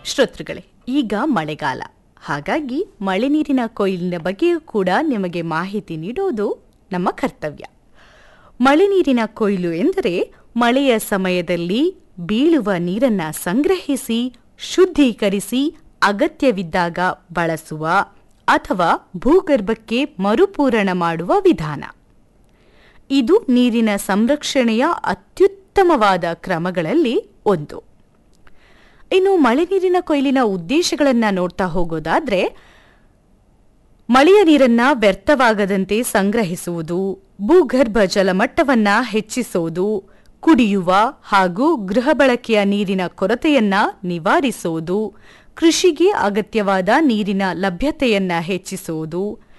ಶ್ರೋತೃಗಳೇ ಈಗ ಮಳೆಗಾಲ ಹಾಗಾಗಿ ಮಳೆ ನೀರಿನ ಕೊಯ್ಲಿನ ಬಗ್ಗೆಯೂ ಕೂಡ ನಿಮಗೆ ಮಾಹಿತಿ ನೀಡುವುದು ನಮ್ಮ ಕರ್ತವ್ಯ ಮಳೆ ನೀರಿನ ಕೊಯ್ಲು ಎಂದರೆ ಮಳೆಯ ಸಮಯದಲ್ಲಿ ಬೀಳುವ ನೀರನ್ನ ಸಂಗ್ರಹಿಸಿ ಶುದ್ಧೀಕರಿಸಿ ಅಗತ್ಯವಿದ್ದಾಗ ಬಳಸುವ ಅಥವಾ ಭೂಗರ್ಭಕ್ಕೆ ಮರುಪೂರಣ ಮಾಡುವ ವಿಧಾನ ಇದು ನೀರಿನ ಸಂರಕ್ಷಣೆಯ ಅತ್ಯುತ್ತಮವಾದ ಕ್ರಮಗಳಲ್ಲಿ ಒಂದು ಇನ್ನು ಮಳೆ ನೀರಿನ ಕೊಯ್ಲಿನ ಉದ್ದೇಶಗಳನ್ನ ನೋಡ್ತಾ ಹೋಗೋದಾದ್ರೆ ಮಳೆಯ ನೀರನ್ನ ವ್ಯರ್ಥವಾಗದಂತೆ ಸಂಗ್ರಹಿಸುವುದು ಭೂಗರ್ಭ ಜಲಮಟ್ಟವನ್ನ ಹೆಚ್ಚಿಸುವುದು ಕುಡಿಯುವ ಹಾಗೂ ಗೃಹ ಬಳಕೆಯ ನೀರಿನ ಕೊರತೆಯನ್ನ ನಿವಾರಿಸುವುದು ಕೃಷಿಗೆ ಅಗತ್ಯವಾದ ನೀರಿನ ಲಭ್ಯತೆಯನ್ನ ಹೆಚ್ಚಿಸುವುದು